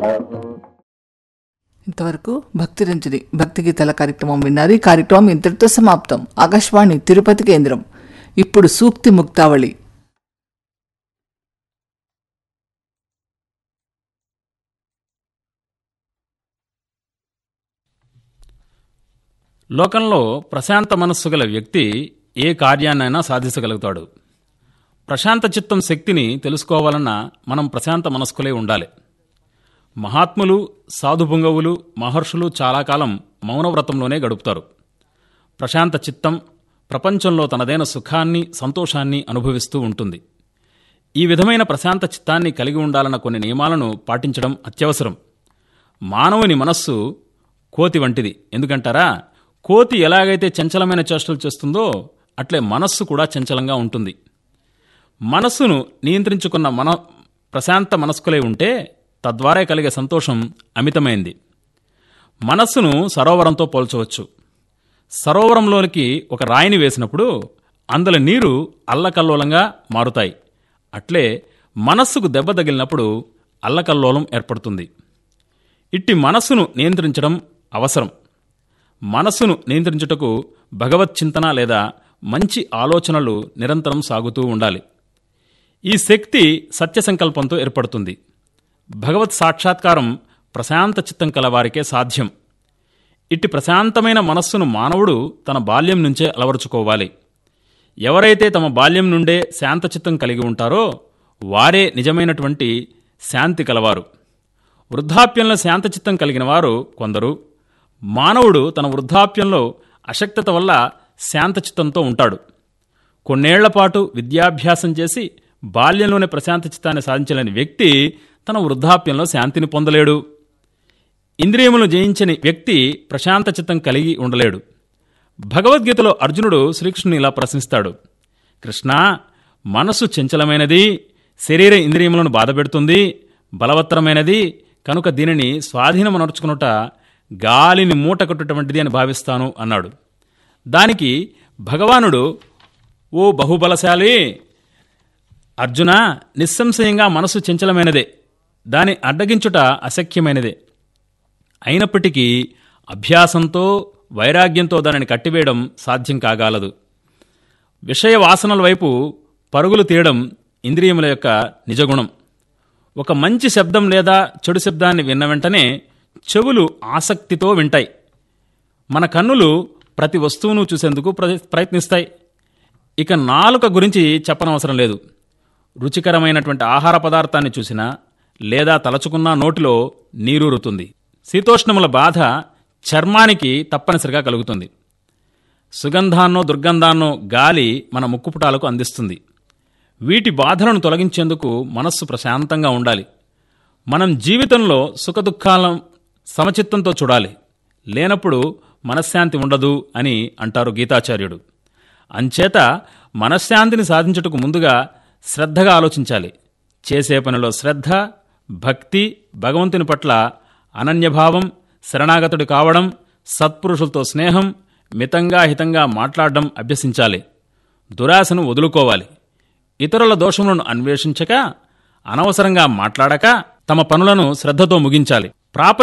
ఇంతవరకు భక్తి రంజని భక్తి గీతాల కార్యక్రమం విన్నారు ఈ కార్యక్రమం ఇంతటితో సమాప్తం ఆకాశవాణి తిరుపతి కేంద్రం ఇప్పుడు సూక్తి ముక్తావళి లోకంలో ప్రశాంత మనస్సు గల వ్యక్తి ఏ కార్యాన్నైనా సాధించగలుగుతాడు ప్రశాంత చిత్తం శక్తిని తెలుసుకోవాలన్నా మనం ప్రశాంత మనస్కులే ఉండాలి మహాత్ములు సాధుపుంగవులు మహర్షులు చాలా కాలం మౌనవ్రతంలోనే గడుపుతారు ప్రశాంత చిత్తం ప్రపంచంలో తనదైన సుఖాన్ని సంతోషాన్ని అనుభవిస్తూ ఉంటుంది ఈ విధమైన ప్రశాంత చిత్తాన్ని కలిగి ఉండాలన్న కొన్ని నియమాలను పాటించడం అత్యవసరం మానవుని మనస్సు కోతి వంటిది ఎందుకంటారా కోతి ఎలాగైతే చంచలమైన చేష్టలు చేస్తుందో అట్లే మనస్సు కూడా చంచలంగా ఉంటుంది మనస్సును నియంత్రించుకున్న మన ప్రశాంత మనస్కులై ఉంటే తద్వారా కలిగే సంతోషం అమితమైంది మనస్సును సరోవరంతో పోల్చవచ్చు సరోవరంలోనికి ఒక రాయిని వేసినప్పుడు అందులో నీరు అల్లకల్లోలంగా మారుతాయి అట్లే మనస్సుకు దెబ్బ తగిలినప్పుడు అల్లకల్లోలం ఏర్పడుతుంది ఇట్టి మనస్సును నియంత్రించడం అవసరం మనస్సును నియంత్రించుటకు భగవత్ చింతన లేదా మంచి ఆలోచనలు నిరంతరం సాగుతూ ఉండాలి ఈ శక్తి సత్య సంకల్పంతో ఏర్పడుతుంది భగవత్ సాక్షాత్కారం ప్రశాంత చిత్తం కలవారికే సాధ్యం ఇట్టి ప్రశాంతమైన మనస్సును మానవుడు తన బాల్యం నుంచే అలవరుచుకోవాలి ఎవరైతే తమ బాల్యం నుండే శాంతచిత్తం కలిగి ఉంటారో వారే నిజమైనటువంటి శాంతి కలవారు వృద్ధాప్యంలో శాంతచిత్తం కలిగిన వారు కొందరు మానవుడు తన వృద్ధాప్యంలో అశక్తత వల్ల శాంతచిత్తంతో ఉంటాడు కొన్నేళ్ల పాటు విద్యాభ్యాసం చేసి బాల్యంలోనే ప్రశాంత చిత్తాన్ని సాధించలేని వ్యక్తి తన వృద్ధాప్యంలో శాంతిని పొందలేడు ఇంద్రియములను జయించని వ్యక్తి ప్రశాంత చిత్తం కలిగి ఉండలేడు భగవద్గీతలో అర్జునుడు శ్రీకృష్ణుని ఇలా ప్రశ్నిస్తాడు కృష్ణ మనస్సు చంచలమైనది శరీర ఇంద్రియములను బాధపెడుతుంది బలవత్తరమైనది కనుక దీనిని స్వాధీనమనర్చుకునుట గాలిని మూట కట్టుటువంటిది అని భావిస్తాను అన్నాడు దానికి భగవానుడు ఓ బహుబలశాలి అర్జున నిస్సంశయంగా మనసు చంచలమైనదే దాని అడ్డగించుట అశక్యమైనదే అయినప్పటికీ అభ్యాసంతో వైరాగ్యంతో దానిని కట్టివేయడం సాధ్యం కాగాలదు విషయ వాసనల వైపు పరుగులు తీయడం ఇంద్రియముల యొక్క నిజగుణం ఒక మంచి శబ్దం లేదా చెడు శబ్దాన్ని విన్న వెంటనే చెవులు ఆసక్తితో వింటాయి మన కన్నులు ప్రతి వస్తువును చూసేందుకు ప్ర- ప్రయత్నిస్తాయి ఇక నాలుక గురించి చెప్పనవసరం లేదు రుచికరమైనటువంటి ఆహార పదార్థాన్ని చూసినా లేదా తలచుకున్నా నోటిలో నీరూరుతుంది శీతోష్ణముల బాధ చర్మానికి తప్పనిసరిగా కలుగుతుంది సుగంధాన్నో దుర్గంధాన్నో గాలి మన ముక్కుపుటాలకు అందిస్తుంది వీటి బాధలను తొలగించేందుకు మనస్సు ప్రశాంతంగా ఉండాలి మనం జీవితంలో సుఖదుఖాలను సమచిత్తంతో చూడాలి లేనప్పుడు మనశ్శాంతి ఉండదు అని అంటారు గీతాచార్యుడు అంచేత మనశ్శాంతిని సాధించుటకు ముందుగా శ్రద్ధగా ఆలోచించాలి చేసే పనిలో శ్రద్ధ భక్తి భగవంతుని పట్ల అనన్యభావం శరణాగతుడు కావడం సత్పురుషులతో స్నేహం మితంగా హితంగా మాట్లాడడం అభ్యసించాలి దురాశను వదులుకోవాలి ఇతరుల దోషములను అన్వేషించక అనవసరంగా మాట్లాడక తమ పనులను శ్రద్ధతో ముగించాలి ప్రాప